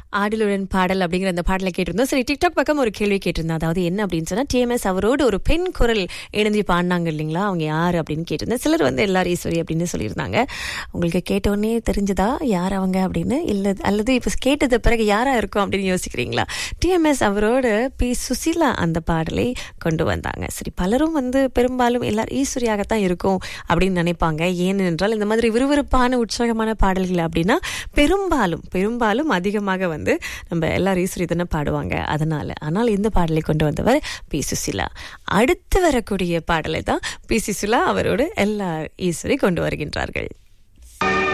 ஆடலுடன் பாடல் அப்படிங்கிற அந்த பாடலை கேட்டிருந்தோம் சரி டிக்டாக் பக்கம் ஒரு கேள்வி கேட்டிருந்தோம் அதாவது என்ன அப்படின்னு சொன்னா டிஎம்எஸ் அவரோடு ஒரு பெண் குரல் இணைஞ்சு பாடினாங்க இல்லைங்களா அவங்க யார் அப்படின்னு கேட்டிருந்தேன் சிலர் வந்து எல்லாரும் ஈஸ்வரி அப்படின்னு சொல்லியிருந்தாங்க உங்களுக்கு கேட்டோடனே தெரிஞ்சதா யார் அவங்க அப்படின்னு இல்லை அல்லது இப்போ கேட்டது பிறகு யாரா இருக்கும் அப்படின்னு யோசிக்கிறீங்களா டிஎம்எஸ் அவரோடு பி சுசிலா அந்த பாடலை கொண்டு வந்தாங்க சரி பலரும் வந்து பெரும்பாலும் எல்லாரும் ஈஸ்வரியாகத்தான் இருக்கும் அப்படின்னு நினைப்பாங்க ஏனென்றால் இந்த மாதிரி விறுவிறுப்பான உற்சாகமான பாடல்கள் அப்படின்னா பெரும்பாலும் பெரும்பாலும் அதிகமாக வந்து நம்ம எல்லாரும் ஈஸ்வரி தானே பாடுவாங்க அதனால ஆனால் இந்த பாடலை கொண்டு வந்தவர் பி சுசிலா அடுத்து வரக்கூடிய பாடலை தான் பி சுசிலா அவரோடு எல்லா ஈஸ்வரி கொண்டு வருகின்றார்கள்